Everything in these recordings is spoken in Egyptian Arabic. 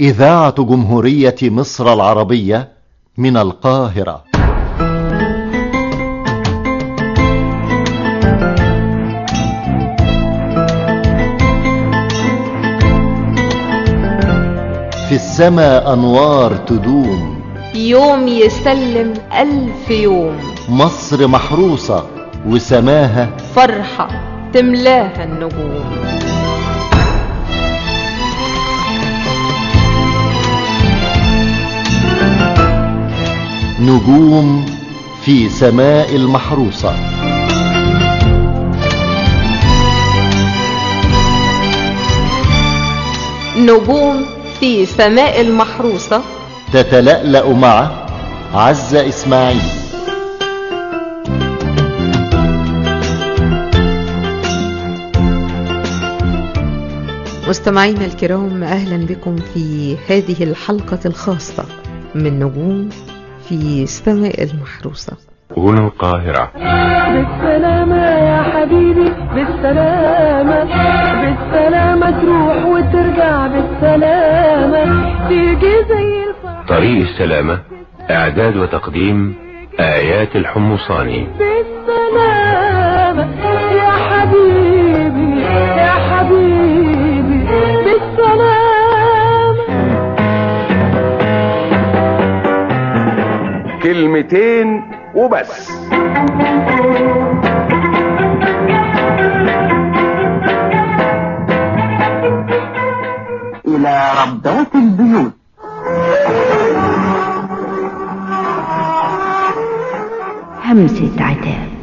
إذاعة جمهورية مصر العربية من القاهرة في السماء أنوار تدوم يوم يسلم ألف يوم مصر محروسة وسماها فرحة تملاها النجوم نجوم في سماء المحروسة نجوم في سماء المحروسة تتلألأ مع عزة إسماعيل مستمعينا الكرام أهلا بكم في هذه الحلقة الخاصة من نجوم في سماء المحروسة هنا القاهرة بالسلامة يا حبيبي بالسلامة بالسلامة تروح وترجع بالسلامة تيجي زي الفرح طريق السلامة إعداد وتقديم آيات الحمصاني بالسلامة يا حبيبي يا حبيبي بالسلامة كلمتين وبس إلى ربات البيوت همسة عتاب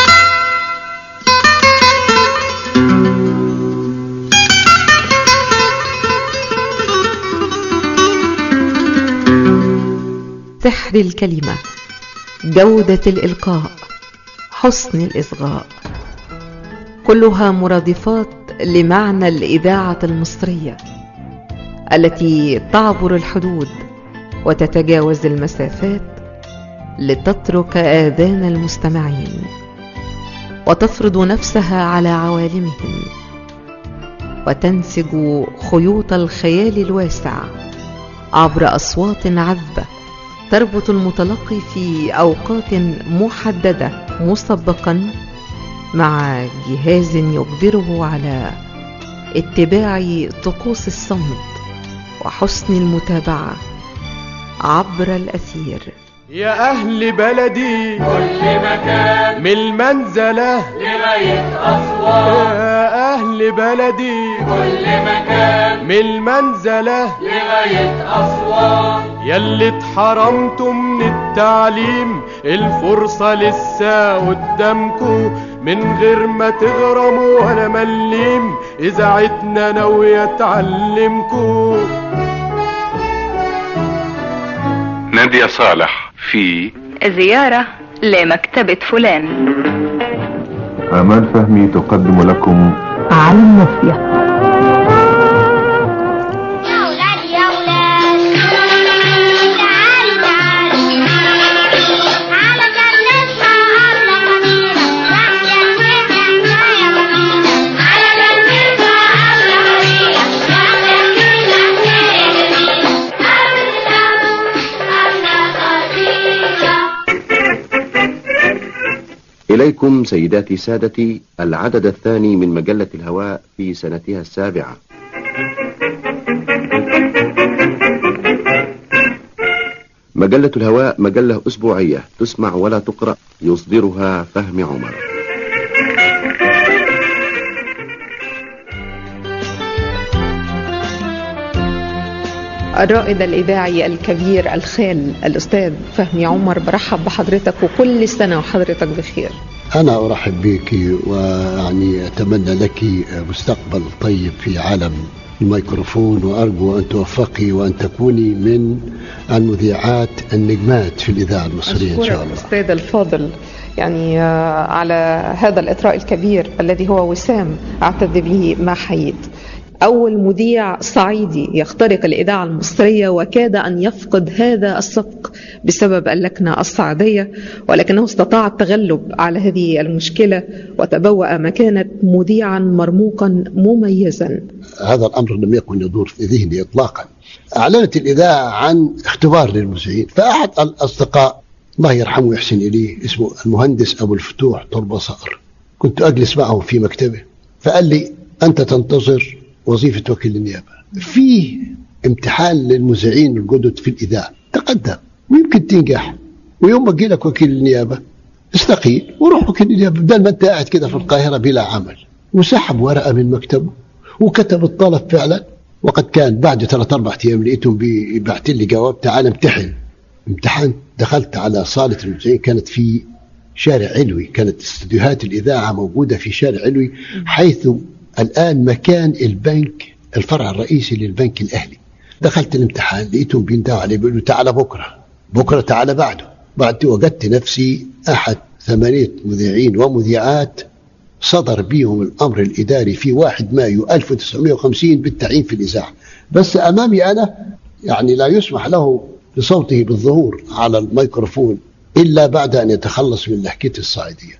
سحر الكلمة جودة الإلقاء حسن الإصغاء كلها مرادفات لمعنى الإذاعة المصرية التي تعبر الحدود وتتجاوز المسافات لتترك آذان المستمعين وتفرض نفسها على عوالمهم وتنسج خيوط الخيال الواسع عبر أصوات عذبة تربط المتلقي في أوقات محددة مسبقا مع جهاز يجبره على اتباع طقوس الصمت وحسن المتابعة عبر الأثير يا أهل بلدي كل مكان من المنزلة لغاية أسوان يا أهل بلدي كل مكان من المنزلة لغاية أسوان ياللي اتحرمتوا من التعليم الفرصة لسه قدامكوا من غير ما تغرموا ولا مليم إذاعتنا ناوية تعلمكوا نادية صالح في زيارة لمكتبة فلان آمال فهمي تقدم لكم على النصية يا ولاد يا ولاد تعالوا تعالوا على جنتنا أرض قديمة تحت جنتنا يا مدينة على جنتنا أرض قديمة تحت جنتنا يا مدينة أرض قديمة إليكم سيداتي سادتي العدد الثاني من مجلة الهواء في سنتها السابعة مجلة الهواء مجلة أسبوعية تسمع ولا تقرأ يصدرها فهم عمر الرائد الإذاعي الكبير الخال الأستاذ فهمي عمر برحب بحضرتك وكل سنة وحضرتك بخير أنا أرحب بك ويعني أتمنى لك مستقبل طيب في عالم الميكروفون وأرجو أن توفقي وأن تكوني من المذيعات النجمات في الإذاعة المصرية إن شاء الله الأستاذ الفاضل يعني آه، على هذا الإطراء الكبير الذي هو وسام أعتز به ما حييت أول مذيع صعيدي يخترق الإذاعة المصرية وكاد أن يفقد هذا السبق بسبب اللكنة الصعيدية ولكنه استطاع التغلب على هذه المشكلة وتبوأ مكانة مذيعا مرموقا مميزا هذا الأمر لم يكن يدور في ذهني إطلاقا أعلنت الإذاعة عن اختبار للمذيعين فأحد الأصدقاء الله يرحمه ويحسن إليه اسمه المهندس أبو الفتوح طلبة صقر كنت أجلس معه في مكتبه فقال لي أنت تنتظر وظيفة وكيل النيابة في امتحان للمذيعين الجدد في الإذاعة تقدم ويمكن تنجح ويوم ما تجي لك وكيل النيابة استقيل وروح وكيل النيابة بدل ما أنت قاعد كده في القاهرة بلا عمل وسحب ورقة من مكتبه وكتب الطلب فعلا وقد كان بعد ثلاث أربع أيام لقيتهم بيبعت لي جواب تعال امتحن امتحنت دخلت على صالة المذيعين كانت في شارع علوي كانت استديوهات الإذاعة موجودة في شارع علوي حيث الآن مكان البنك الفرع الرئيسي للبنك الأهلي دخلت الامتحان لقيتهم بيندهوا علي بيقولوا تعال بكرة بكرة تعال بعده بعد وجدت نفسي أحد ثمانية مذيعين ومذيعات صدر بيهم الأمر الإداري في 1 مايو 1950 بالتعيين في الإذاعة بس أمامي أنا يعني لا يسمح له لصوته بالظهور على الميكروفون إلا بعد أن يتخلص من لهجته الصعيدية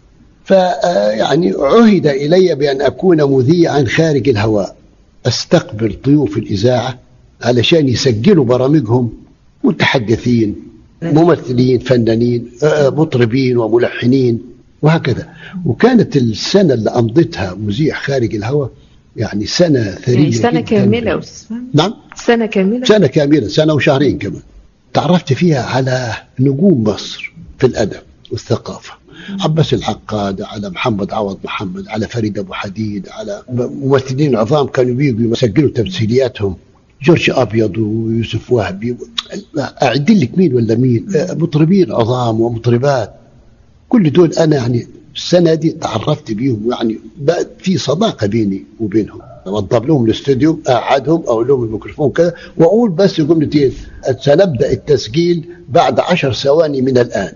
فيعني عهد إلي بأن أكون مذيعا خارج الهواء أستقبل ضيوف الإذاعة علشان يسجلوا برامجهم متحدثين ممثلين فنانين آه، مطربين وملحنين وهكذا وكانت السنة اللي أمضتها مذيع خارج الهواء يعني سنة ثرية يعني سنة جداً. كاملة أستاذ. نعم سنة كاملة سنة كاملة سنة وشهرين كمان تعرفت فيها على نجوم مصر في الأدب والثقافة عباس العقاد على محمد عوض محمد على فريد أبو حديد على ممثلين عظام كانوا بيجوا يسجلوا تمثيلياتهم جورج أبيض ويوسف وهبي أعد لك مين ولا مين آه، مطربين عظام ومطربات كل دول أنا يعني السنة دي تعرفت بيهم يعني بقت في صداقة بيني وبينهم اوضب لهم الاستوديو اقعدهم اقول لهم الميكروفون كذا واقول بس جملتين سنبدا التسجيل بعد عشر ثواني من الان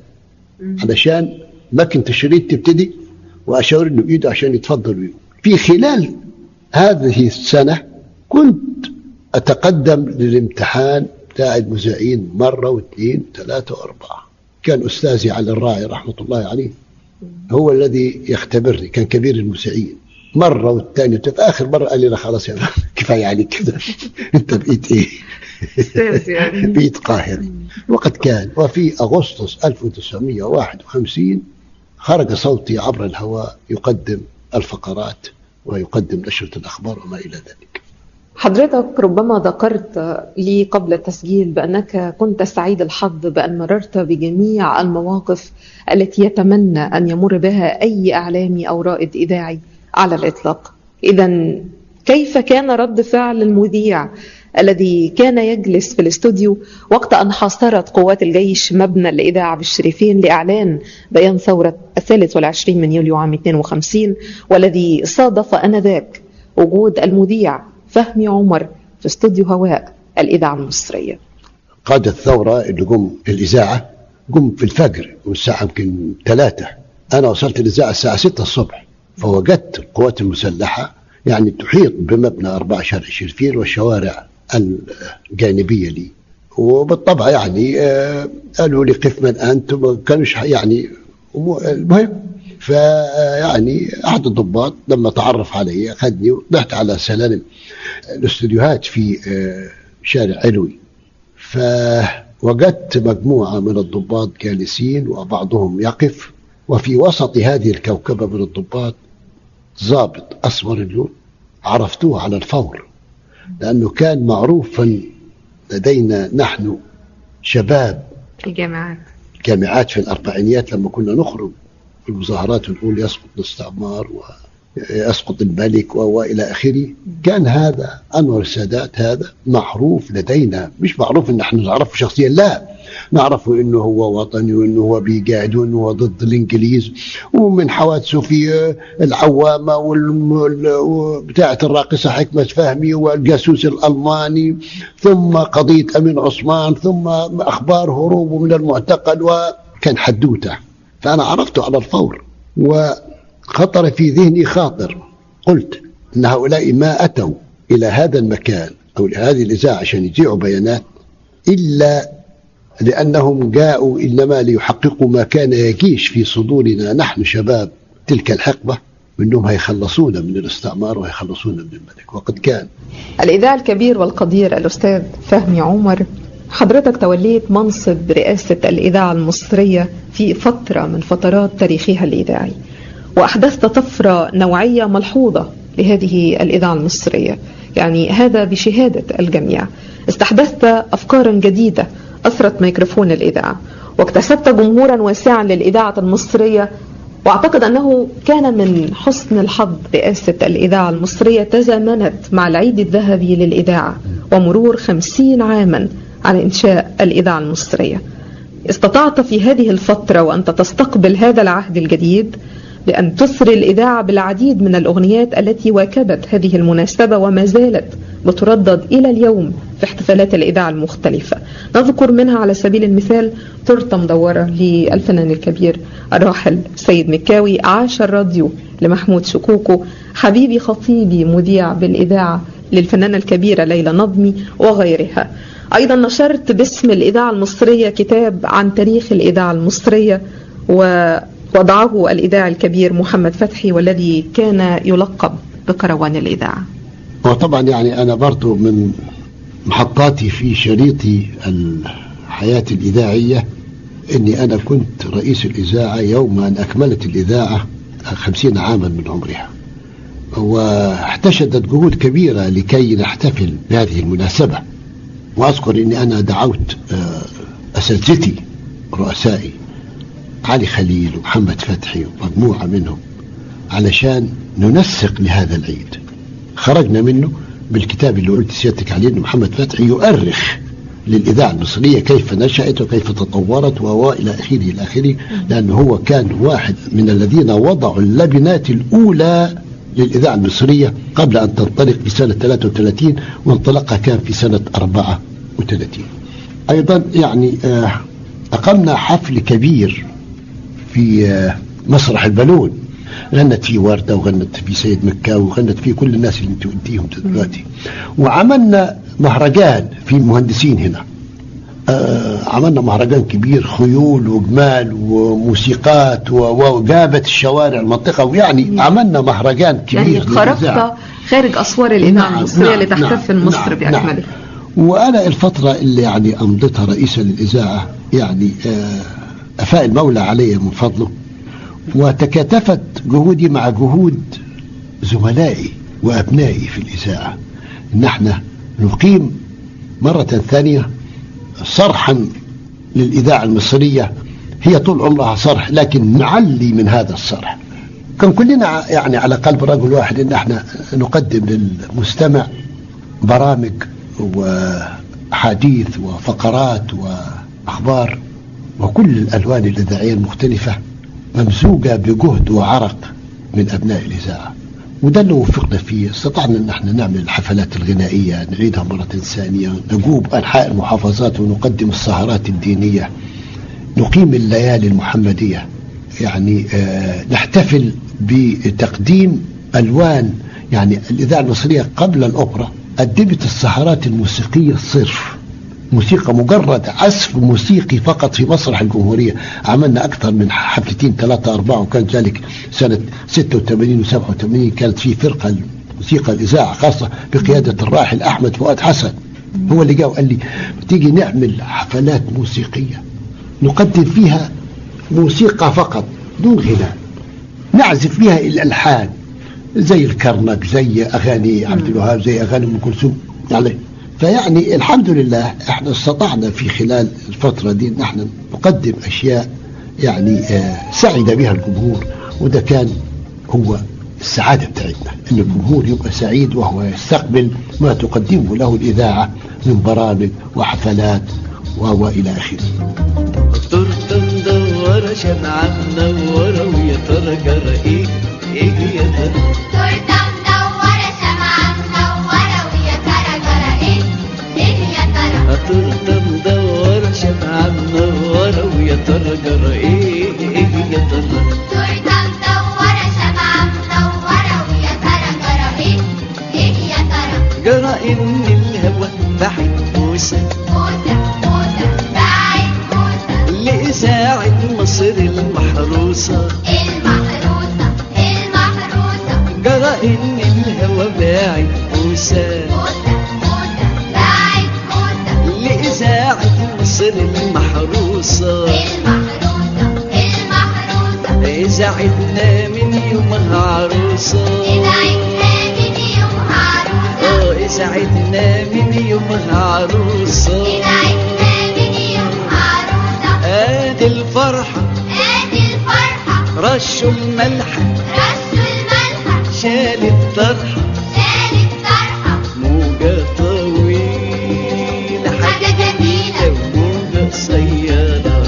علشان ماكينة الشريط تبتدي واشاور له بايده عشان يتفضل ويقول في خلال هذه السنه كنت اتقدم للامتحان بتاع المذيعين مره واثنين ثلاثه واربعه كان استاذي علي الراعي رحمه الله عليه هو الذي يختبرني كان كبير المذيعين مره والثانيه في اخر مره قال لي لا خلاص يا مان، كفايه عليك كده انت بقيت ايه؟ أستاذ يعني. بقيت قاهري وقد كان وفي اغسطس 1951 خرج صوتي عبر الهواء يقدم الفقرات ويقدم نشره الاخبار وما الى ذلك. حضرتك ربما ذكرت لي قبل التسجيل بأنك كنت سعيد الحظ بأن مررت بجميع المواقف التي يتمنى أن يمر بها أي إعلامي أو رائد إذاعي على الإطلاق إذا كيف كان رد فعل المذيع الذي كان يجلس في الاستوديو وقت أن حاصرت قوات الجيش مبنى الإذاعة بالشريفين لإعلان بيان ثورة الثالث والعشرين من يوليو عام 52 والذي صادف آنذاك وجود المذيع فهمي عمر في استوديو هواء الإذاعة المصرية قادة الثورة اللي جم الإذاعة جم في الفجر والساعة يمكن ثلاثة أنا وصلت الإذاعة الساعة ستة الصبح فوجدت القوات المسلحة يعني تحيط بمبنى أربع شارع شرفين والشوارع الجانبية لي وبالطبع يعني آه، قالوا لي قف من أنت ما كانوش يعني ومو- المهم فيعني أحد الضباط لما تعرف علي أخذني وطلعت على سلالم الاستوديوهات في آه، شارع علوي فوجدت مجموعة من الضباط جالسين وبعضهم يقف وفي وسط هذه الكوكبة من الضباط ضابط أسمر اللون عرفتوه على الفور لأنه كان معروفا لدينا نحن شباب الجامعات جامعات في الأربعينيات لما كنا نخرج في المظاهرات ونقول يسقط الاستعمار ويسقط الملك و- وإلى آخره كان هذا أنور السادات هذا معروف لدينا مش معروف إن احنا نعرفه شخصيا لا نعرفه إنه هو وطني وإنه هو بيجاهد وإنه هو ضد الإنجليز ومن حوادثه في العوامة وبتاعة الراقصة حكمة فهمي والجاسوس الألماني ثم قضية أمين عثمان ثم أخبار هروبه من المعتقل وكان حدوته فأنا عرفته على الفور وخطر في ذهني خاطر قلت أن هؤلاء ما أتوا إلى هذا المكان أو إلى هذه الإذاعة عشان يذيعوا بيانات إلا لأنهم جاءوا إنما ليحققوا ما كان يجيش في صدورنا نحن شباب تلك الحقبة منهم هيخلصونا من الاستعمار وهيخلصونا من الملك وقد كان الإذاعة الكبير والقدير الأستاذ فهمي عمر حضرتك توليت منصب رئاسة الإذاعة المصرية في فترة من فترات تاريخها الإذاعي وأحدثت طفرة نوعية ملحوظة لهذه الإذاعة المصرية يعني هذا بشهادة الجميع استحدثت أفكارا جديدة أثرت ميكروفون الإذاعة واكتسبت جمهورا واسعا للإذاعة المصرية واعتقد انه كان من حسن الحظ رئاسة الاذاعة المصرية تزامنت مع العيد الذهبي للاذاعة ومرور خمسين عاما على انشاء الاذاعة المصرية استطعت في هذه الفترة وانت تستقبل هذا العهد الجديد بأن تثري الإذاعة بالعديد من الأغنيات التي واكبت هذه المناسبة وما زالت بتردد إلى اليوم في احتفالات الإذاعة المختلفة نذكر منها على سبيل المثال تورتة مدورة للفنان الكبير الراحل سيد مكاوي عاش الراديو لمحمود شكوكو حبيبي خطيبي مذيع بالإذاعة للفنانة الكبيرة ليلى نظمي وغيرها أيضا نشرت باسم الإذاعة المصرية كتاب عن تاريخ الإذاعة المصرية ووضعه الإذاعي الكبير محمد فتحي والذي كان يلقب بكروان الإذاعة وطبعا يعني أنا برضو من محطاتي في شريطي الحياة الإذاعية أني أنا كنت رئيس الإذاعة يوم أن أكملت الإذاعة خمسين عاما من عمرها واحتشدت جهود كبيرة لكي نحتفل بهذه المناسبة وأذكر أني أنا دعوت أساتذتي رؤسائي علي خليل ومحمد فتحي ومجموعة منهم علشان ننسق لهذا العيد خرجنا منه بالكتاب اللي قلت سيادتك عليه انه محمد فتحي يؤرخ للإذاعة المصرية كيف نشأت وكيف تطورت وإلى آخره إلى آخره لأنه هو كان واحد من الذين وضعوا اللبنات الأولى للإذاعة المصرية قبل أن تنطلق في سنة 33 وانطلقها كان في سنة 34 أيضا يعني أقمنا حفل كبير في مسرح البالون غنت فيه وردة وغنت فيه سيد مكاوي وغنت فيه كل الناس اللي انتوا قلتيهم دلوقتي وعملنا مهرجان في المهندسين هنا آه عملنا مهرجان كبير خيول وجمال وموسيقات وجابت الشوارع المنطقة ويعني عملنا مهرجان كبير يعني خرجت خارج أسوار الإذاعة نعم المصرية نعم لتحتفل نعم مصر نعم بأكملها نعم وأنا الفترة اللي يعني أمضتها رئيسا للإذاعة يعني آه أفاء المولى علي من فضله وتكاتفت جهودي مع جهود زملائي وأبنائي في الإذاعة إن احنا نقيم مرة ثانية صرحا للإذاعة المصرية هي طول عمرها صرح لكن نعلي من هذا الصرح كان كلنا يعني على قلب رجل واحد ان احنا نقدم للمستمع برامج وحديث وفقرات واخبار وكل الالوان الاذاعيه المختلفه ممزوجة بجهد وعرق من أبناء الإذاعة وده اللي وفقنا فيه استطعنا أن احنا نعمل الحفلات الغنائية نعيدها مرة ثانية نجوب أنحاء المحافظات ونقدم السهرات الدينية نقيم الليالي المحمدية يعني آه نحتفل بتقديم ألوان يعني الإذاعة المصرية قبل الأوبرا قدمت السهرات الموسيقية الصرف موسيقى مجرد عزف موسيقي فقط في مسرح الجمهورية عملنا أكثر من حفلتين ثلاثة أربعة وكان ذلك سنة 86 و 87 كانت في فرقة موسيقى الإذاعة خاصة بقيادة الراحل أحمد فؤاد حسن هو اللي جاء وقال لي تيجي نعمل حفلات موسيقية نقدم فيها موسيقى فقط دون غناء نعزف فيها الألحان زي الكرنك زي أغاني عبد الوهاب زي أغاني أم كلثوم يعني فيعني الحمد لله احنا استطعنا في خلال الفترة دي ان احنا نقدم اشياء يعني آه سعد بها الجمهور وده كان هو السعادة بتاعتنا ان الجمهور يبقى سعيد وهو يستقبل ما تقدمه له الاذاعة من برامج وحفلات والى اخره تورته مدورة شمعة منورة ويا ترى جرى ايه ايه يا ترى تورته مدورة شمعة منورة ويا ترى جرى ايه ايه يا ترى تورته مدورة شمعة منورة ويا ترى جرى ايه ايه يا ترى تورته مدورة شمعة منورة ويا ترى جرى ايه ايه يا ترى جرى ان الهوى بعد موسى موسى موسى بعد موسى لإذاعة مصر المحروسة المحروسة المحروسة مصر المحروسة إذا عدنا من يومها عروسة آه، إذا عدنا من يومها عروسة آدي الفرحة رشوا الملح شال الطرحة موجة طويلة حاجة جميلة وموجة قصيرة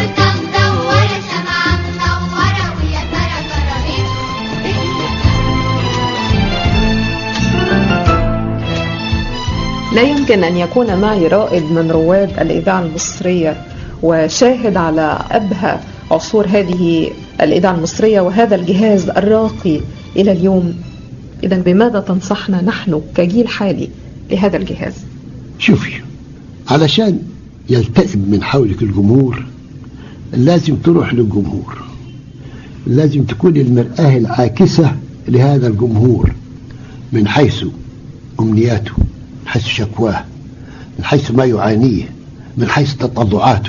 لا يمكن أن يكون معي رائد من رواد الإذاعة المصرية وشاهد على أبهى عصور هذه الإذاعة المصرية وهذا الجهاز الراقي إلى اليوم إذا بماذا تنصحنا نحن كجيل حالي لهذا الجهاز شوفي علشان يلتئم من حولك الجمهور لازم تروح للجمهور لازم تكون المرآة العاكسة لهذا الجمهور من حيث أمنياته من حيث شكواه من حيث ما يعانيه من حيث تطلعاته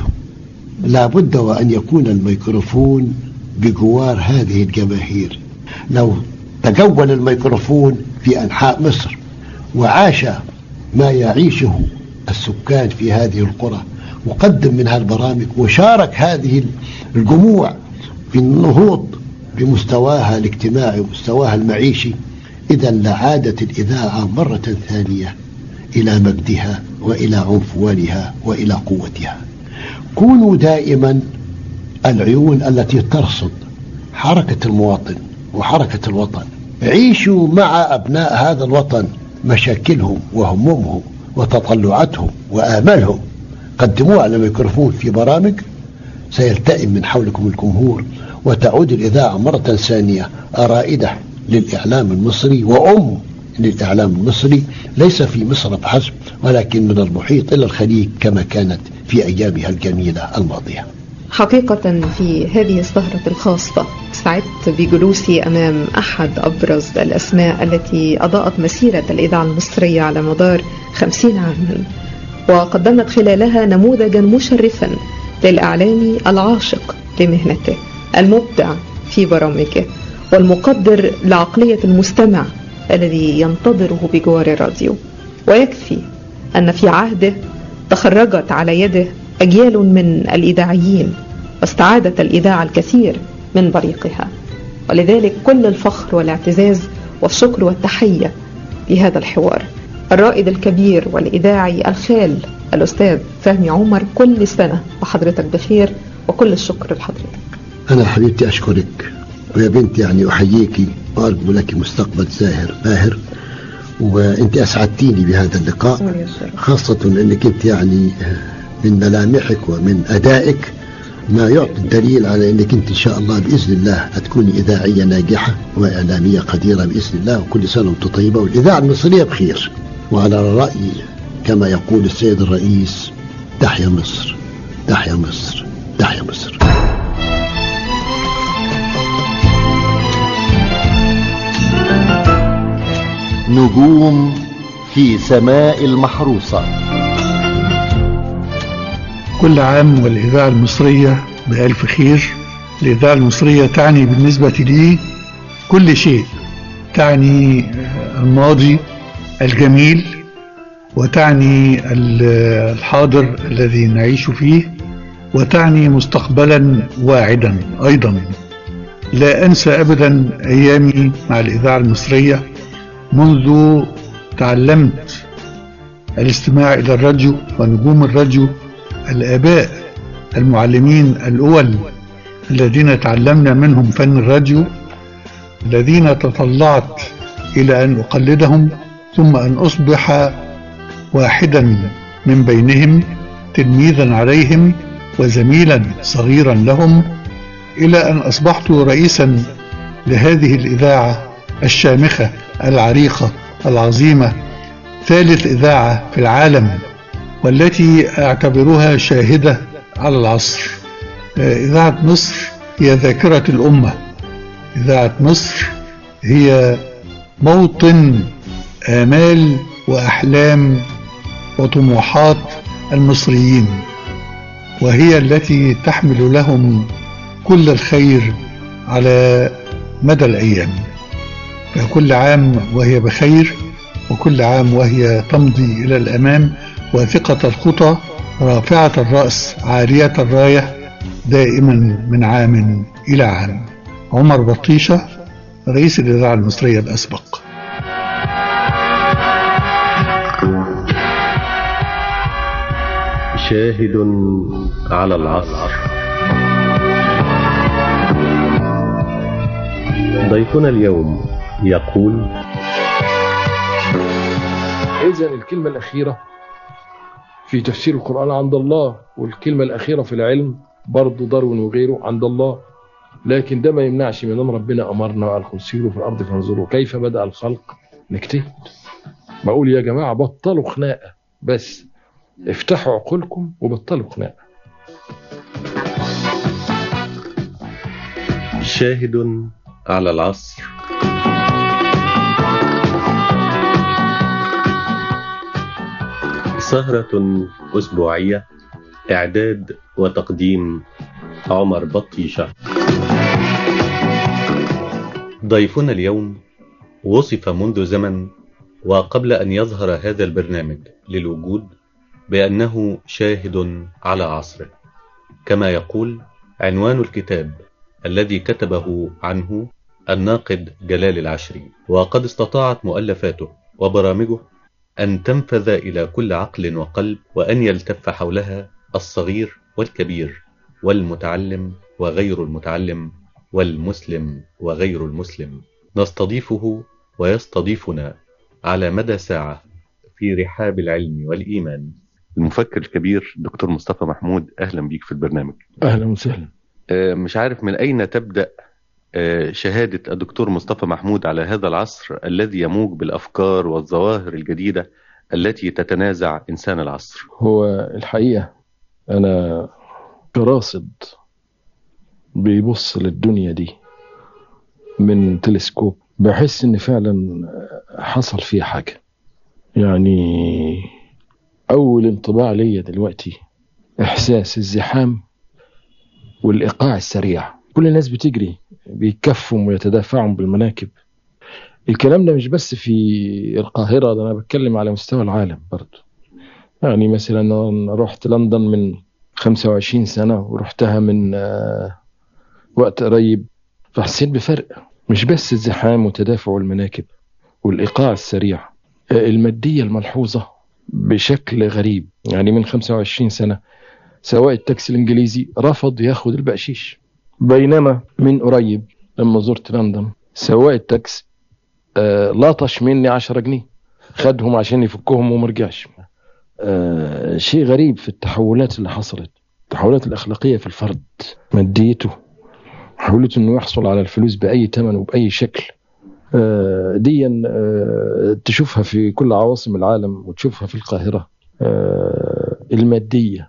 لا بد وأن يكون الميكروفون بجوار هذه الجماهير لو تجول الميكروفون في أنحاء مصر وعاش ما يعيشه السكان في هذه القرى وقدم منها البرامج وشارك هذه الجموع في النهوض بمستواها الاجتماعي ومستواها المعيشي إذا لعادت الإذاعة مرة ثانية إلى مجدها وإلى عنفوانها وإلى قوتها كونوا دائما العيون التي ترصد حركة المواطن وحركة الوطن عيشوا مع أبناء هذا الوطن مشاكلهم وهمومهم وتطلعاتهم وآمالهم قدموها على الميكروفون في برامج سيلتئم من حولكم الجمهور وتعود الإذاعة مرة ثانية رائدة للإعلام المصري وأم للإعلام المصري ليس في مصر فحسب ولكن من المحيط إلى الخليج كما كانت في أيامها الجميلة الماضية حقيقة في هذه السهرة الخاصة سعدت بجلوسي أمام أحد أبرز الأسماء التي أضاءت مسيرة الإذاعة المصرية على مدار خمسين عاما وقدمت خلالها نموذجا مشرفا للإعلامي العاشق لمهنته المبدع في برامجه والمقدر لعقلية المستمع الذي ينتظره بجوار الراديو ويكفي أن في عهده تخرجت على يده أجيال من الإذاعيين واستعادت الإذاعة الكثير من بريقها ولذلك كل الفخر والاعتزاز والشكر والتحية لهذا الحوار الرائد الكبير والإذاعي الخال الأستاذ فهمي عمر كل سنة وحضرتك بخير وكل الشكر لحضرتك أنا حبيبتي أشكرك ويا بنتي يعني أحييك وأرجو لك مستقبل زاهر باهر وأنت أسعدتيني بهذا اللقاء خاصة أنك أنت يعني من ملامحك ومن أدائك ما يعطي الدليل على أنك أنت إن شاء الله بإذن الله هتكوني إذاعية ناجحة وإعلامية قديرة بإذن الله وكل سنة وأنت طيبة والإذاعة المصرية بخير وعلى الرأي كما يقول السيد الرئيس تحيا مصر تحيا مصر تحيا مصر نجوم في سماء المحروسة كل عام والإذاعة المصرية بألف خير الإذاعة المصرية تعني بالنسبة لي كل شيء تعني الماضي الجميل وتعني الحاضر الذي نعيش فيه وتعني مستقبلا واعدا أيضا لا أنسى أبدا أيامي مع الإذاعة المصرية منذ تعلمت الاستماع إلى الراديو ونجوم الراديو الآباء المعلمين الأول الذين تعلمنا منهم فن الراديو الذين تطلعت إلى أن أقلدهم ثم أن أصبح واحدا من بينهم تلميذا عليهم وزميلا صغيرا لهم إلى أن أصبحت رئيسا لهذه الإذاعة الشامخة العريقة العظيمة ثالث إذاعة في العالم والتي أعتبرها شاهدة على العصر إذاعة مصر هي ذاكرة الأمة إذاعة مصر هي موطن آمال وأحلام وطموحات المصريين وهي التي تحمل لهم كل الخير على مدى الأيام فكل عام وهي بخير وكل عام وهي تمضي إلى الأمام واثقة الخطى رافعة الرأس عالية الراية دائما من عام إلى عام عمر بطيشة رئيس الإذاعة المصرية الأسبق شاهد على العصر ضيفنا اليوم يقول إذا الكلمة الأخيرة في تفسير القرآن عند الله والكلمة الأخيرة في العلم برضه داروين وغيره عند الله لكن ده ما يمنعش من ان ربنا امرنا وقال خذ سيروا في الارض فانظروا كيف بدا الخلق نجتهد بقول يا جماعه بطلوا خناقه بس افتحوا عقولكم وبطلوا خناقه شاهد على العصر سهرة أسبوعية إعداد وتقديم عمر بطيشة ضيفنا اليوم وصف منذ زمن وقبل أن يظهر هذا البرنامج للوجود بأنه شاهد على عصره كما يقول عنوان الكتاب الذي كتبه عنه الناقد جلال العشري وقد استطاعت مؤلفاته وبرامجه أن تنفذ إلى كل عقل وقلب وأن يلتف حولها الصغير والكبير والمتعلم وغير المتعلم والمسلم وغير المسلم نستضيفه ويستضيفنا على مدى ساعة في رحاب العلم والإيمان المفكر الكبير دكتور مصطفى محمود أهلا بيك في البرنامج اهلا وسهلا مش عارف من أين تبدأ شهادة الدكتور مصطفى محمود على هذا العصر الذي يموج بالأفكار والظواهر الجديدة التي تتنازع إنسان العصر هو الحقيقة أنا كراصد بيبص للدنيا دي من تلسكوب بحس إن فعلا حصل فيه حاجة يعني أول انطباع ليا دلوقتي إحساس الزحام والإيقاع السريع كل الناس بتجري بيكفوا ويتدافعوا بالمناكب الكلام ده مش بس في القاهرة ده أنا بتكلم على مستوى العالم برضو يعني مثلا أنا رحت لندن من 25 سنة ورحتها من آه، وقت قريب فحسيت بفرق مش بس الزحام وتدافع المناكب والإيقاع السريع آه، المادية الملحوظة بشكل غريب يعني من 25 سنة سواق التاكسي الإنجليزي رفض ياخد البقشيش بينما من قريب لما زرت لندن سواق التاكسي آه، لطش مني 10 جنيه خدهم عشان يفكهم ومرجعش آه، شيء غريب في التحولات اللي حصلت التحولات الأخلاقية في الفرد ماديته حاولت انه يحصل على الفلوس بأي ثمن وبأي شكل آه، ديا آه، تشوفها في كل عواصم العالم وتشوفها في القاهرة آه، المادية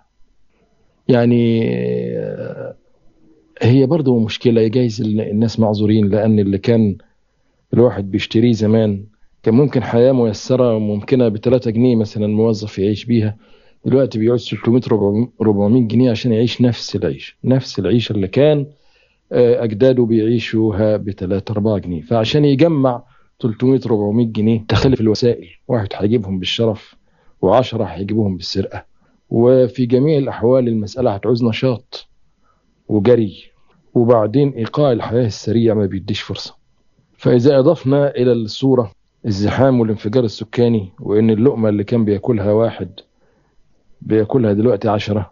يعني آه، هي برضه مشكلة جايز الناس معذورين لأن اللي كان الواحد بيشتريه زمان كان ممكن حياة ميسرة وممكنة ب 3 جنيه مثلا موظف يعيش بيها دلوقتي بيعوز 300 400 400 جنيه عشان يعيش نفس العيش نفس العيشة اللي كان آه، أجداده بيعيشوها ب 3 4 جنيه فعشان يجمع 300 400 جنيه تختلف الوسائل واحد هيجيبهم بالشرف وعشرة هيجيبوهم بالسرقة وفي جميع الأحوال المسألة هتعوز نشاط وجري وبعدين إيقاع الحياة السريع ما بيديش فرصة فإذا أضفنا إلى الصورة الزحام والانفجار السكاني وإن اللقمة اللي كان بياكلها واحد بياكلها دلوقتي عشرة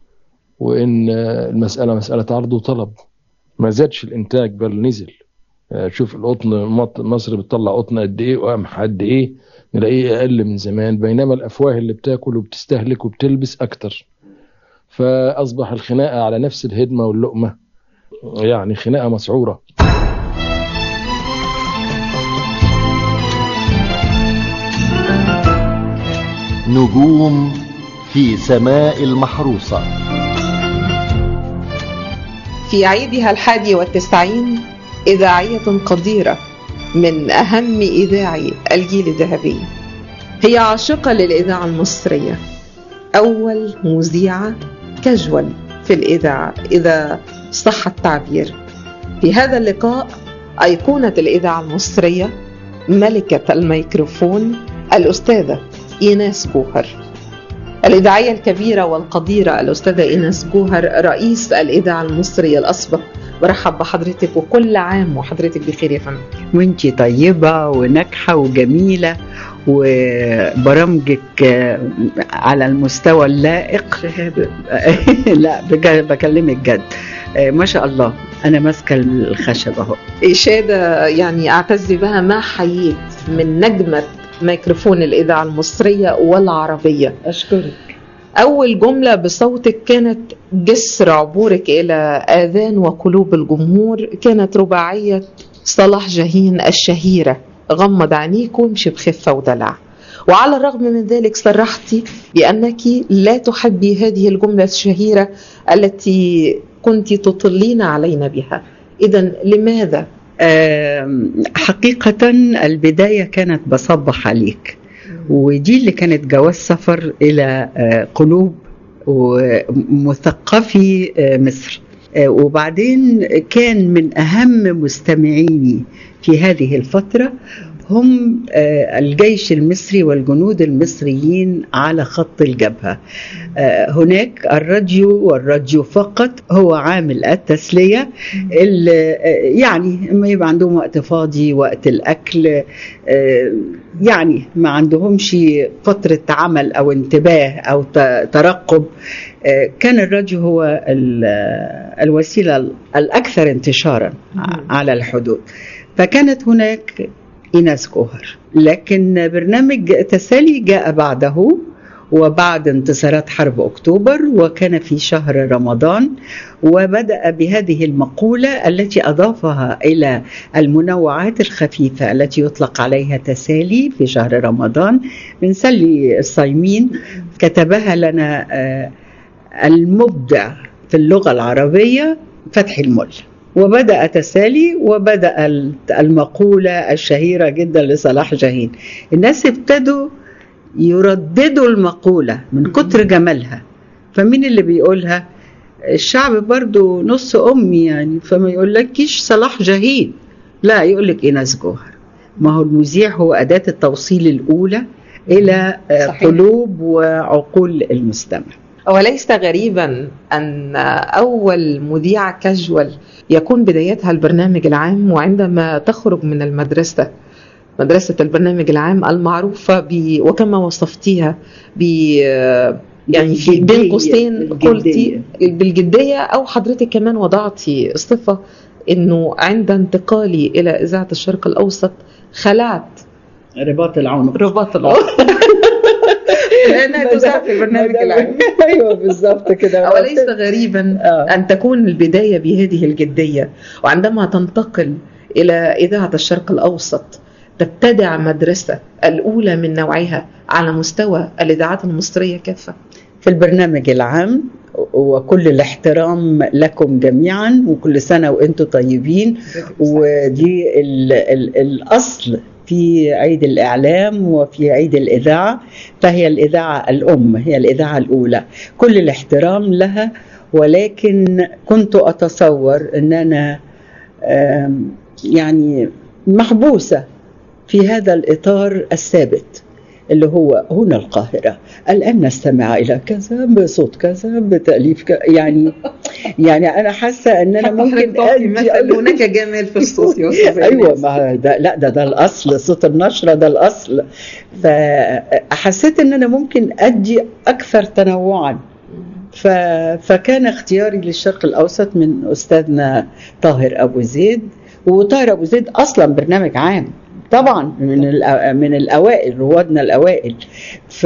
وإن آه، المسألة مسألة عرض وطلب ما زادش الإنتاج بل نزل آه، شوف القطن مط- مصر بتطلع قطن قد إيه وقمح قد إيه نلاقيه أقل من زمان بينما الأفواه اللي بتاكل وبتستهلك وبتلبس أكتر فأصبح الخناقة على نفس الهدمة واللقمة يعني خناقة مسعورة نجوم في سماء المحروسة في عيدها الحادي والتسعين إذاعية قديرة من أهم إذاعي الجيل الذهبي هي عاشقة للإذاعة المصرية أول مذيعة كاجوال في الإذاعة إذا صح التعبير في هذا اللقاء أيقونة الإذاعة المصرية ملكة الميكروفون الأستاذة إيناس جوهر الإذاعية الكبيرة والقديرة الأستاذة إيناس جوهر رئيس الإذاعة المصرية الأسبق برحب بحضرتك وكل عام وحضرتك بخير يا فندم وانتي طيبة وناجحة وجميلة وبرامجك آه، على المستوى اللائق شهادة لا بجد بكلمك جد آه، ما شاء الله انا ماسكه الخشب اهو إشادة يعني أعتز بها ما حييت من نجمة ميكروفون الإذاعة المصرية والعربية أشكرك أول جملة بصوتك كانت جسر عبورك إلى آذان وقلوب الجمهور كانت رباعية صلاح جاهين الشهيرة غمض عينيك وامشي بخفة ودلع وعلى الرغم من ذلك صرحتي بأنك لا تحبي هذه الجملة الشهيرة التي كنت تطلين علينا بها إذا لماذا؟ آم، حقيقة البداية كانت بصبح عليك ودي اللي كانت جواز سفر إلى آه، قلوب ومثقفي آه، مصر آه، وبعدين كان من أهم مستمعيني في هذه الفترة هم آه، الجيش المصري والجنود المصريين على خط الجبهة آه، هناك الراديو والراديو فقط هو عامل التسلية اللي آه، يعني ما يبقى عندهم وقت فاضي وقت الأكل آه، يعني ما عندهمش فترة عمل أو انتباه أو ت- ترقب آه، كان الراديو هو ال- آه، الوسيلة الأكثر انتشارا على الحدود فكانت هناك إيناس جوهر لكن برنامج تسالي جاء بعده وبعد انتصارات حرب أكتوبر وكان في شهر رمضان وبدأ بهذه المقولة التي أضافها إلى المنوعات الخفيفة التي يطلق عليها تسالي في شهر رمضان بنسلي الصايمين كتبها لنا آه، المبدع في اللغة العربية فتحي الملا وبدأ تسالي وبدأ المقولة الشهيرة جدا لصلاح جاهين الناس ابتدوا يرددوا المقولة من كتر جمالها فمين اللي بيقولها الشعب برضو نص أمي يعني فما يقولكيش صلاح جاهين لا يقولك إيناس جوهر ما هو المذيع هو أداة التوصيل الأولى إلى آه، صحيح. قلوب وعقول المستمع وليس غريبا أن أول مذيعة كاجوال يكون بدايتها البرنامج العام وعندما تخرج من المدرسة مدرسة البرنامج العام المعروفة ب وكما وصفتيها ب يعني في بين بالجدية. قوسين قلتي بالجدية أو حضرتك كمان وضعتي صفة إنه عند انتقالي إلى إذاعة الشرق الأوسط خلعت رباط العنق رباط العنق لأنها تذاع في البرنامج العام ايوه بالظبط كده أوليس غريبا أن تكون البداية بهذه الجدية وعندما تنتقل إلى إذاعة الشرق الأوسط تبتدع مدرسة الأولى من نوعها على مستوى الإذاعات المصرية كافة في البرنامج العام وكل الاحترام لكم جميعا وكل سنة وانتم طيبين ودي ال ال الأصل في عيد الإعلام وفي عيد الإذاعة فهي الإذاعة الأم هي الإذاعة الأولى كل الاحترام لها ولكن كنت أتصور أن أنا آم، يعني محبوسة في هذا الإطار الثابت اللي هو هنا القاهرة الآن نستمع إلى كذا بصوت كذا بتأليف كذا يعني يعني أنا حاسة أن أنا ممكن تعطي مثل هناك جمال في الصوت يا أستاذة ايوه إيناس. ما ده لا ده ده الاصل صوت النشره ده الاصل فحسيت ان انا ممكن ادي اكثر تنوعا ف... فكان اختياري للشرق الاوسط من استاذنا طاهر ابو زيد وطاهر ابو زيد اصلا برنامج عام طبعا من الأ- من الاوائل روادنا الاوائل ف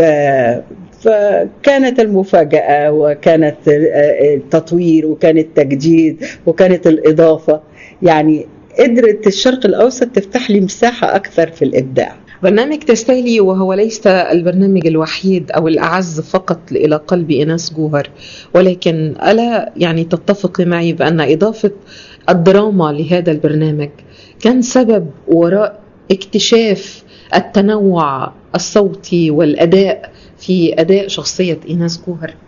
فكانت المفاجاه وكانت التطوير وكان التجديد وكانت الاضافه يعني قدرت الشرق الاوسط تفتح لي مساحه اكثر في الابداع برنامج تستاهلي وهو ليس البرنامج الوحيد أو الأعز فقط إلى قلب إناس جوهر ولكن ألا يعني تتفقي معي بأن إضافة الدراما لهذا البرنامج كان سبب وراء اكتشاف التنوع الصوتي والأداء في أداء شخصية إيناس جوهر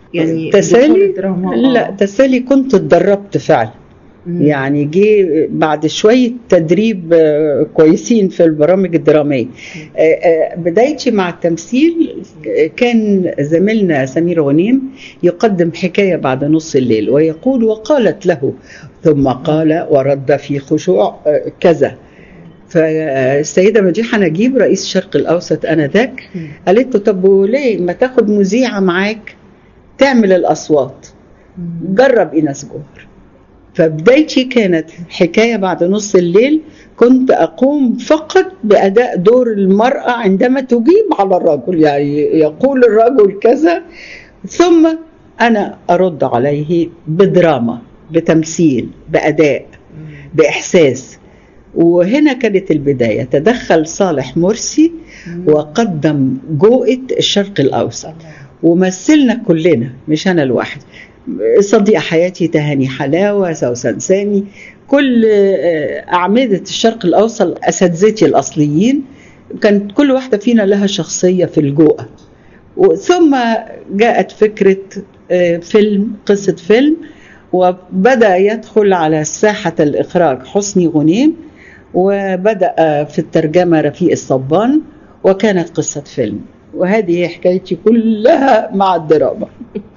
يعني تسالي دخول الدراما آه. لا تسالي كنت اتدربت فعلا يعني جه بعد شوية تدريب آه، كويسين في البرامج الدرامية آه، آه، بدايتي مع التمثيل آه، كان زميلنا سمير غنيم يقدم حكاية بعد نص الليل ويقول وقالت له ثم قال ورد في خشوع آه، كذا فالسيدة مديحة نجيب رئيس الشرق الأوسط آنذاك قالت له طب وليه ما تاخد مذيعة معاك تعمل الأصوات جرب إيناس جوهر فبدايتي كانت حكاية بعد نص الليل كنت أقوم فقط بأداء دور المرأة عندما تجيب على الرجل يعني يقول الرجل كذا ثم أنا أرد عليه بدراما بتمثيل بأداء بإحساس وهنا كانت البداية تدخل صالح مرسي وقدم جوءة الشرق الأوسط ومثلنا كلنا مش أنا لوحدي صديق حياتي تهاني حلاوة سوسن سامي كل آه، أعمدة الشرق الأوسط أساتذتي الأصليين كانت كل واحدة فينا لها شخصية في الجوءة ثم جاءت فكرة آه، فيلم قصة فيلم وبدأ يدخل على ساحة الإخراج حسني غنيم وبدأ في الترجمة رفيق الصبان وكانت قصة فيلم وهذه حكايتي كلها مع الدراما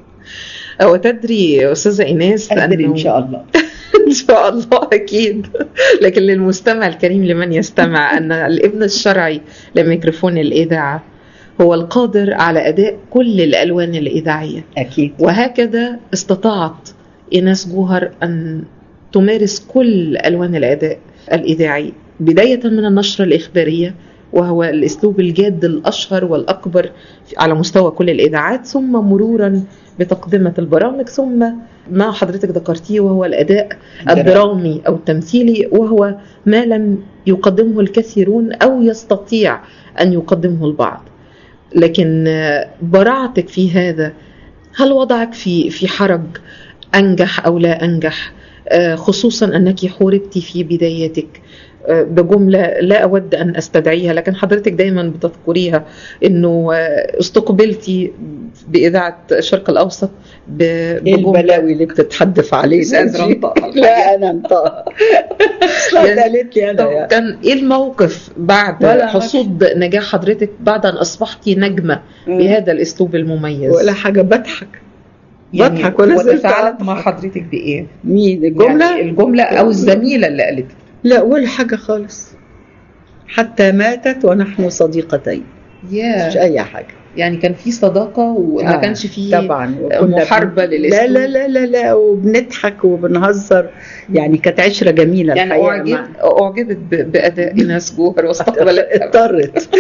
وتدري أستاذة إيناس أدري أنه- إن شاء الله إن شاء الله أكيد لكن للمستمع الكريم لمن يستمع أن الابن الشرعي لميكروفون الإذاعة هو القادر على أداء كل الألوان الإذاعية أكيد وهكذا استطاعت إيناس جوهر أن تمارس كل ألوان الأداء الإذاعي بداية من النشرة الإخبارية وهو الأسلوب الجاد الأشهر والأكبر على مستوى كل الإذاعات ثم مرورا بتقدمة البرامج ثم ما حضرتك ذكرتيه وهو الأداء الدرامي أو التمثيلي وهو ما لم يقدمه الكثيرون أو يستطيع أن يقدمه البعض لكن آه، براعتك في هذا هل وضعك في في حرج انجح او لا انجح آه، خصوصا انك حوربت في بدايتك آه، بجمله لا اود ان استدعيها لكن حضرتك دايما بتذكريها انه آه، استقبلتي باذاعه الشرق الاوسط ب- ايه بجمله البلاوي اللي بتتحدف علينا مش قادرة دي؟ أنطقها. لا انا انطقها اصلا يعني- قالت لي انا طب يعني. كان ايه الموقف بعد ولا حصود نجاح حضرتك بعد ان اصبحتي نجمه مم. بهذا الاسلوب المميز ولا حاجه بضحك يعني بضحك ولا زلت وتفاعلت مع حضرتك بايه؟ مين الجمله يعني الجمله او الزميله اللي قالتها لا ولا حاجه خالص حتى ماتت ونحن صديقتين يا مش اي حاجه يعني كان في صداقه وما آه، كانش في طبعا وكنا محاربه بن- للاسلوب لا لا لا لا لا وبنضحك وبنهزر يعني كانت عشره جميله يعني الحقيقة اعجبت مع- اعجبت ب- باداء ايناس جوهر واستقبلتها اضطرت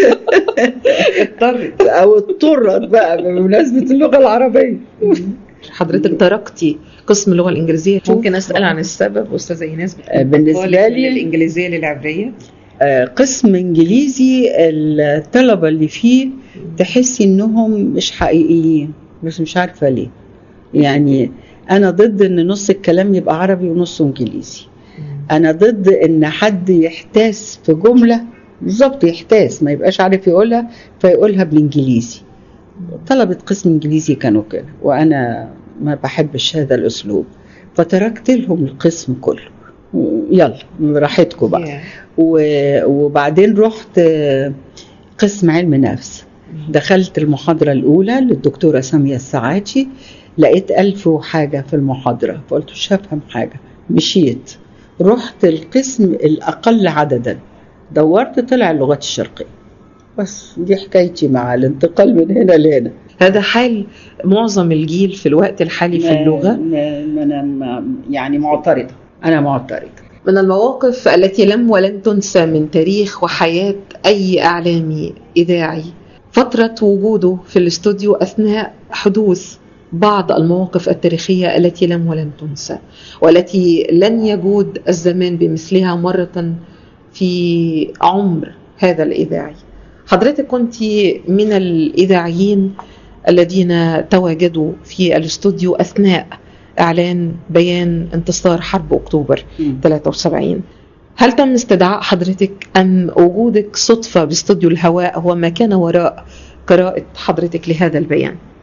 اضطرت او اضطرت بقى بمناسبه اللغه العربيه حضرتك تركتي قسم اللغه الانجليزيه ممكن اسال عن السبب استاذه ايناس آه، بالنسبة بتنتقلي لي- من الانجليزيه للعبريه آه، قسم انجليزي الطلبه اللي فيه تحسي انهم مش حقيقيين بس مش عارفه ليه يعني انا ضد ان نص الكلام يبقى عربي ونصه انجليزي انا ضد ان حد يحتاس في جمله بالظبط يحتاس ما يبقاش عارف يقولها فيقولها بالانجليزي طلبه قسم انجليزي كانوا كده وانا ما بحبش هذا الاسلوب فتركت لهم القسم كله يلا براحتكم بقى و- وبعدين رحت آه، قسم علم نفس دخلت المحاضرة الأولى للدكتورة سامية السعاتي لقيت ألف وحاجة في المحاضرة فقلت مش هفهم حاجة مشيت رحت القسم الأقل عددا دورت طلع اللغات الشرقية بس دي حكايتي مع الانتقال من هنا لهنا هذا حال معظم الجيل في الوقت الحالي في اللغه ما- ما أنا ما- يعني معترضة أنا معترضة من المواقف التي لم ولن تنسى من تاريخ وحياة أي إعلامي إذاعي فترة وجوده في الاستوديو أثناء حدوث بعض المواقف التاريخية التي لم ولن تنسى والتي لن يجود الزمان بمثلها مرة في عمر هذا الإذاعي حضرتك كنت من الإذاعيين الذين تواجدوا في الاستوديو أثناء إعلان بيان انتصار حرب أكتوبر 73 هل تم استدعاء حضرتك أم وجودك صدفة باستوديو الهواء هو ما كان وراء قراءة حضرتك لهذا البيان؟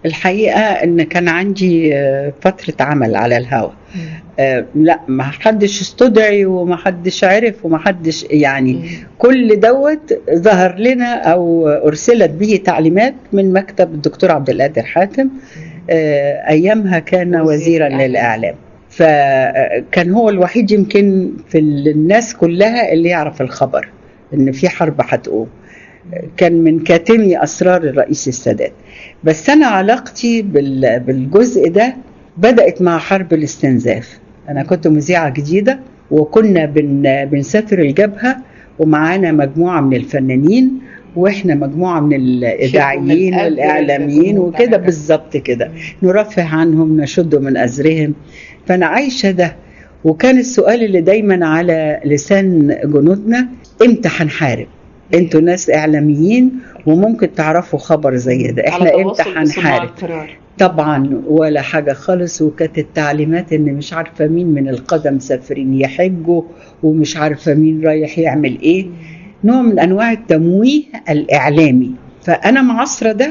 الحقيقة ان كان عندي آه، فترة عمل على الهوا آه، لا ما حدش استدعي وما حدش عرف وما حدش يعني كل دوت ظهر لنا او ارسلت به تعليمات من مكتب الدكتور عبد القادر حاتم آه، ايامها كان وزيرا للاعلام فكان هو الوحيد يمكن في الناس كلها اللي يعرف الخبر ان في حرب هتقوم كان من كاتمي اسرار الرئيس السادات بس انا علاقتي بال- بالجزء ده بدات مع حرب الاستنزاف انا كنت مذيعه جديده وكنا بن بنسافر الجبهه ومعانا مجموعه من الفنانين واحنا مجموعه من الاذاعيين الأجر والاعلاميين اللي وكده بالظبط كده نرفه عنهم نشد من ازرهم فانا عايشه ده وكان السؤال اللي دايما على لسان جنودنا امتى هنحارب انتوا ناس اعلاميين وممكن تعرفوا خبر زي ده احنا على امتى تواصل بصناع هنحارب القرار. طبعا ولا حاجة خالص وكانت التعليمات ان مش عارفة مين من القدم مسافرين يحجوا ومش عارفة مين رايح يعمل ايه نوع من انواع التمويه الاعلامي فانا معاصرة ده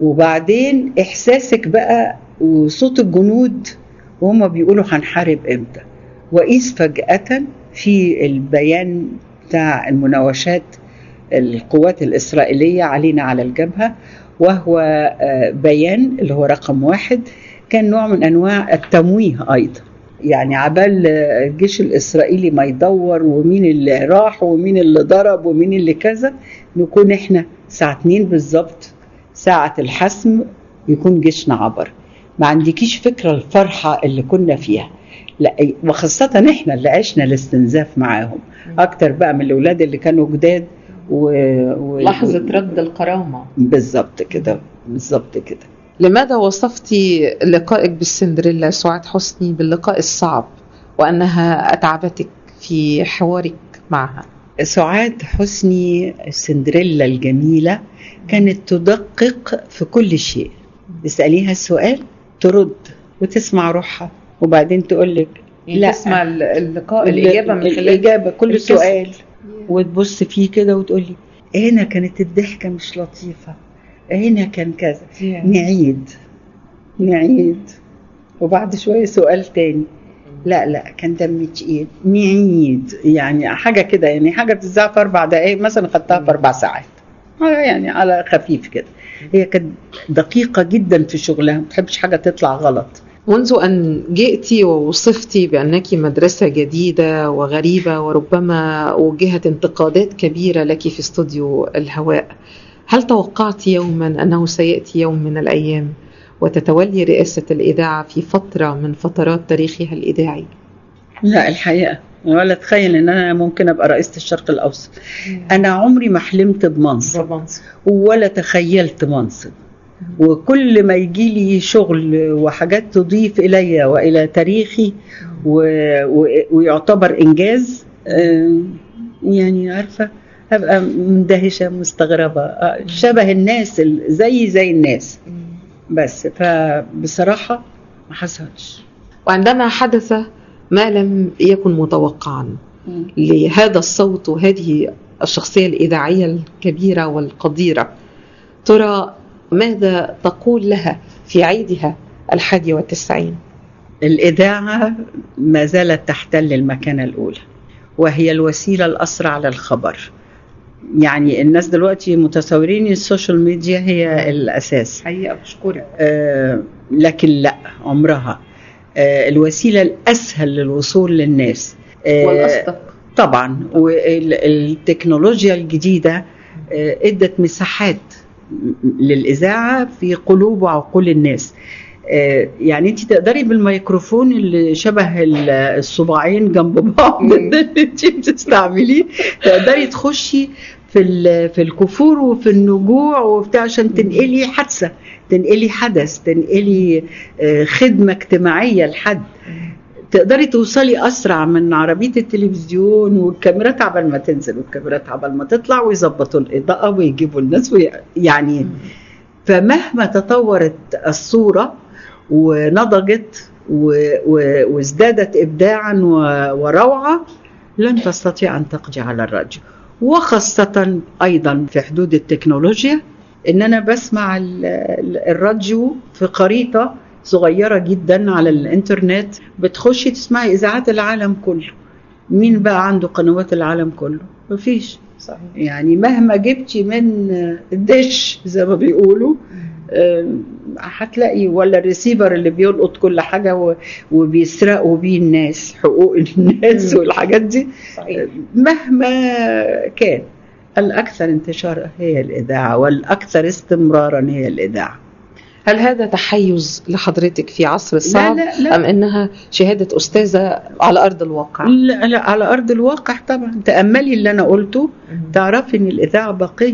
وبعدين احساسك بقى وصوت الجنود وهم بيقولوا هنحارب امتى وقيس فجأة في البيان بتاع المناوشات القوات الإسرائيلية علينا على الجبهة وهو آه، بيان اللي هو رقم واحد كان نوع من أنواع التمويه أيضا يعني عبال آه، الجيش الإسرائيلي ما يدور ومين اللي راح ومين اللي ضرب ومين اللي كذا نكون احنا ساعة اتنين بالظبط ساعة الحسم يكون جيشنا عبر ما عندكيش فكرة الفرحة اللي كنا فيها لا وخاصة احنا اللي عشنا الاستنزاف معاهم اكتر بقى من الاولاد اللي كانوا جداد و... و... لحظة رد الكرامة بالظبط كده بالظبط كده لماذا وصفتي لقائك بالسندريلا سعاد حسني باللقاء الصعب وأنها أتعبتك في حوارك معها سعاد حسني السندريلا الجميلة كانت تدقق في كل شيء تسأليها السؤال ترد وتسمع روحها وبعدين تقول لك لا تسمع اللقاء الإجابة من خلال الإجابة كل القصة. سؤال وتبص فيه كده وتقول لي هنا كانت الضحكة مش لطيفة هنا كان كذا نعيد نعيد وبعد شوية سؤال تاني لا لا كان دمي تقيل نعيد يعني حاجة كده يعني حاجة بتذاع في أربع دقايق مثلا خدتها في أربع ساعات على يعني على خفيف كده هي كانت دقيقة جدا في شغلها ما بتحبش حاجة تطلع غلط منذ أن جئت ووصفت بأنك مدرسة جديدة وغريبة وربما وجهت انتقادات كبيرة لك في استوديو الهواء هل توقعت يوما أنه سيأتي يوم من الأيام وتتولي رئاسة الإذاعة في فترة من فترات تاريخها الإذاعي لا الحقيقة ولا تخيل ان انا ممكن ابقى رئيسة الشرق الاوسط انا عمري ما حلمت بمنصب ولا تخيلت منصب وكل ما يجي لي شغل وحاجات تضيف الي والى تاريخي و... و... ويعتبر انجاز آه، يعني عارفه هبقى مندهشه مستغربه آه، شبه الناس ال- زي زي الناس بس فبصراحه ما حصلش وعندما حدث ما لم يكن متوقعا لهذا الصوت وهذه الشخصية الإذاعية الكبيرة والقديرة ترى ماذا تقول لها في عيدها الحادي والتسعين الإذاعة ما زالت تحتل المكانة الأولى وهي الوسيلة الأسرع للخبر يعني الناس دلوقتي متصورين السوشيال ميديا هي الأساس حقيقة بشكرك آه لكن لا عمرها آه الوسيلة الأسهل للوصول للناس آه والأصدق. طبعا والتكنولوجيا الجديدة آه ادت مساحات للإذاعة في قلوب وعقول الناس آه، يعني انت تقدري بالميكروفون اللي شبه ال- الصباعين جنب بعض اللي انت بتستعمليه تقدري تخشي في ال- في الكفور وفي النجوع وبتاع عشان تنقلي حادثه تنقلي حدث تنقلي آه، خدمه اجتماعيه لحد تقدري توصلي اسرع من عربيه التلفزيون والكاميرات عبال ما تنزل والكاميرات عبال ما تطلع ويظبطوا الاضاءه ويجيبوا الناس وي... يعني فمهما تطورت الصوره ونضجت و... و... وازدادت ابداعا و... وروعه لن تستطيع ان تقضي على الراديو وخاصه ايضا في حدود التكنولوجيا ان انا بسمع ال- ال- الراديو في خريطه صغيره جدا على الانترنت بتخشي تسمعي اذاعات العالم كله مين بقى عنده قنوات العالم كله مفيش صحيح. يعني مهما جبتي من الدش زي ما بيقولوا آه، هتلاقي ولا الريسيفر اللي بيلقط كل حاجه و- وبيسرقوا بيه الناس حقوق الناس والحاجات دي مهما كان الأكثر انتشارا هي الإذاعة والأكثر استمرارا هي الإذاعة هل هذا تحيز لحضرتك في عصر صعب لا لا. أم أنها شهادة أستاذة على أرض الواقع لا, لا على أرض الواقع طبعا تأملي اللي أنا قلته تعرفي إن الإذاعة بقية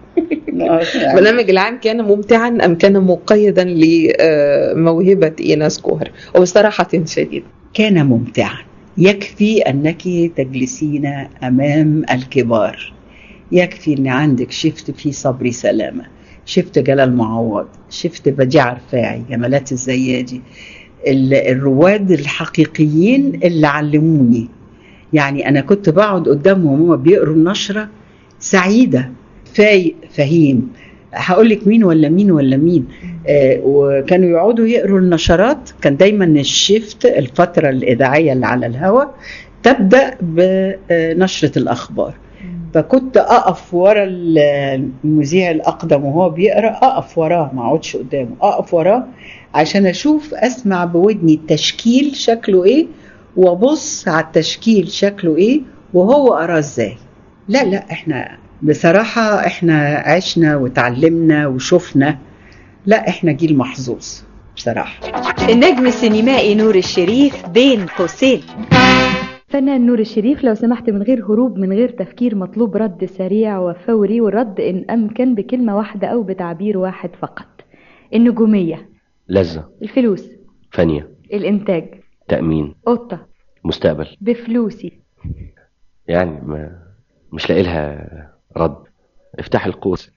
البرنامج العام كان ممتعا أم كان مقيدا لموهبة إيناس كوهر وبصراحة شديدة كان ممتعا يكفي أنك تجلسين أمام الكبار يكفي أن عندك شفت في صبري سلامة شفت جلال معوض شفت بديع رفاعي جمالات الزيادي ال- الرواد الحقيقيين اللي علموني يعني أنا كنت بقعد قدامهم وهم بيقروا النشرة سعيدة فايق فهيم هقول لك مين ولا مين ولا مين آه وكانوا يقعدوا يقروا النشرات كان دايما الشيفت الفترة الإذاعية اللي على الهواء تبدأ بنشرة الأخبار فكنت أقف ورا المذيع الأقدم وهو بيقرأ أقف وراه ما أقعدش قدامه أقف وراه عشان أشوف أسمع بودني التشكيل شكله إيه وأبص على التشكيل شكله إيه وهو قراه إزاي لا لا إحنا بصراحة إحنا عشنا وتعلمنا وشفنا لا إحنا جيل محظوظ بصراحة النجم السينمائي نور الشريف بين قوسين فنان نور الشريف لو سمحت من غير هروب من غير تفكير مطلوب رد سريع وفوري والرد إن أمكن بكلمة واحدة أو بتعبير واحد فقط النجومية لذة الفلوس فانية الإنتاج تأمين قطة مستقبل بفلوسي يعني ما مش لاقي لها رد افتح القوس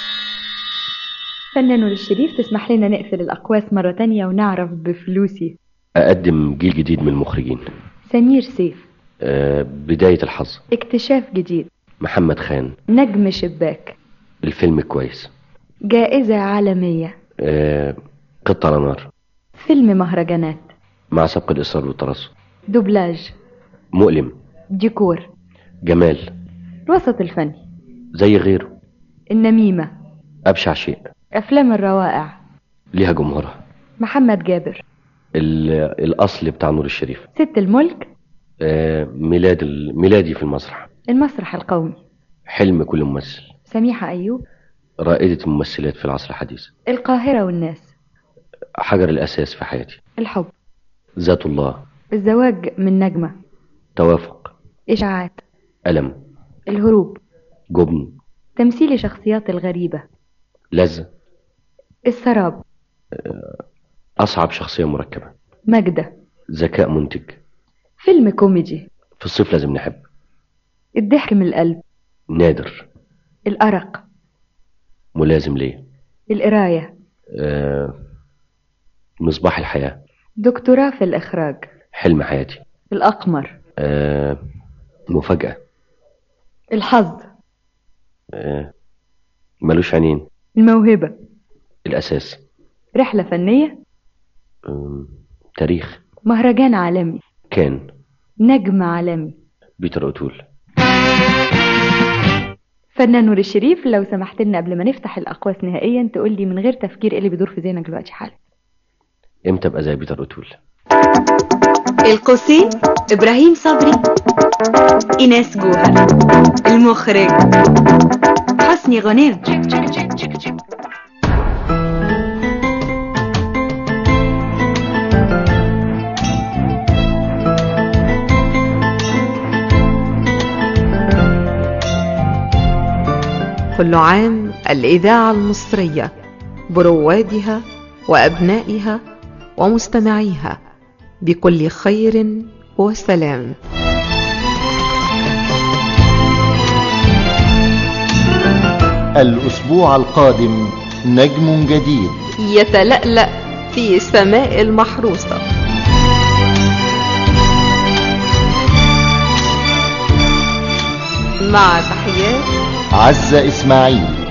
فنان نور الشريف تسمح لنا نقفل الأقواس مرة تانية ونعرف بفلوسي أقدم جيل جديد من المخرجين سمير سيف آه، بداية الحظ اكتشاف جديد محمد خان نجم شباك الفيلم كويس جائزة عالمية آه، قطة على نار فيلم مهرجانات مع سبق الإصرار والترصد دوبلاج مؤلم ديكور جمال الوسط الفني زي غيره النميمة أبشع شيء أفلام الروائع ليها جمهورها محمد جابر ال- الأصل بتاع نور الشريف ست الملك آه، ميلاد ال- ميلادي في المسرح المسرح القومي حلم كل ممثل سميحة أيوب رائدة الممثلات في العصر الحديث القاهرة والناس حجر الأساس في حياتي الحب ذات الله الزواج من نجمة توافق إشاعات ألم الهروب جبن تمثيل شخصيات الغريبة لذة السراب أصعب شخصية مركبة مجدة ذكاء منتج فيلم كوميدي في الصيف لازم نحب الضحك من القلب نادر الأرق ملازم ليه القراية آه، مصباح الحياة دكتوراه في الإخراج حلم حياتي الأقمر آه، مفاجأة الحظ آه، ملوش عينين الموهبة الأساس رحلة فنية آم، تاريخ مهرجان عالمي كان نجم عالمي بيتر أوتول فنان نور الشريف لو سمحت لنا قبل ما نفتح الأقواس نهائيا تقول لي من غير تفكير ايه اللي بيدور في ذهنك دلوقتي حالا امتى ابقى زي بيتر أوتول القوسين إبراهيم صبري إيناس جوهر المخرج حسني غنيم كل عام الإذاعة المصرية بروادها وأبنائها ومستمعيها بكل خير وسلام الأسبوع القادم نجم جديد يتلألأ في سماء المحروسة مع تحيات عزة إسماعيل